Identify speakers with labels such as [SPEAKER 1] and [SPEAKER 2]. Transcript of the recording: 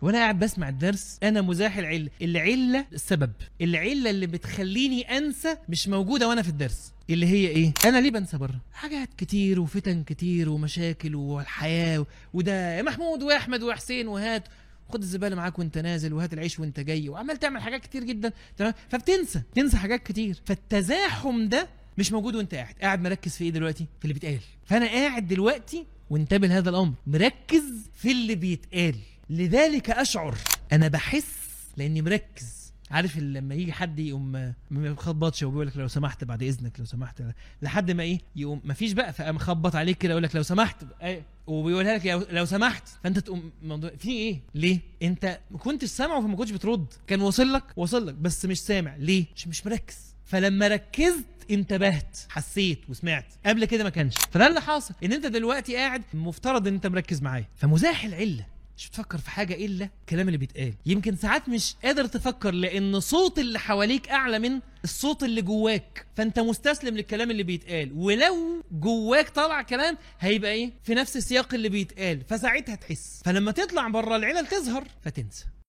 [SPEAKER 1] وانا قاعد بسمع الدرس انا مزاح العله العله السبب العله اللي بتخليني انسى مش موجوده وانا في الدرس اللي هي ايه انا ليه بنسى بره حاجات كتير وفتن كتير ومشاكل والحياه وده يا محمود واحمد وحسين وهات خد الزباله معاك وانت نازل وهات العيش وانت جاي وعمال تعمل حاجات كتير جدا تمام فبتنسى تنسى حاجات كتير فالتزاحم ده مش موجود وانت قاعد قاعد مركز في ايه دلوقتي في اللي بيتقال فانا قاعد دلوقتي وانتبه لهذا الامر مركز في اللي بيتقال لذلك اشعر انا بحس لاني مركز عارف ال- لما يجي حد يقوم ما بيخبطش وبيقول لك لو سمحت بعد اذنك لو سمحت لحد ما ايه يقوم ما فيش بقى فقام خبط عليك كده يقول لك لو سمحت إيه؟ وبيقولها لك لو- لو سمحت فانت تقوم موضوع في ايه ليه انت ما كنتش سامعه فما كنتش بترد كان واصل لك واصل لك بس مش سامع ليه مش مش مركز فلما ركزت انتبهت حسيت وسمعت قبل كده ما كانش فده اللي حاصل ان انت دلوقتي قاعد مفترض ان انت مركز معايا فمزاح العله مش بتفكر في حاجه الا الكلام اللي بيتقال يمكن ساعات مش قادر تفكر لان صوت اللي حواليك اعلى من الصوت اللي جواك فانت مستسلم للكلام اللي بيتقال ولو جواك طلع كلام هيبقى ايه في نفس السياق اللي بيتقال فساعتها تحس فلما تطلع بره العلل تظهر فتنسى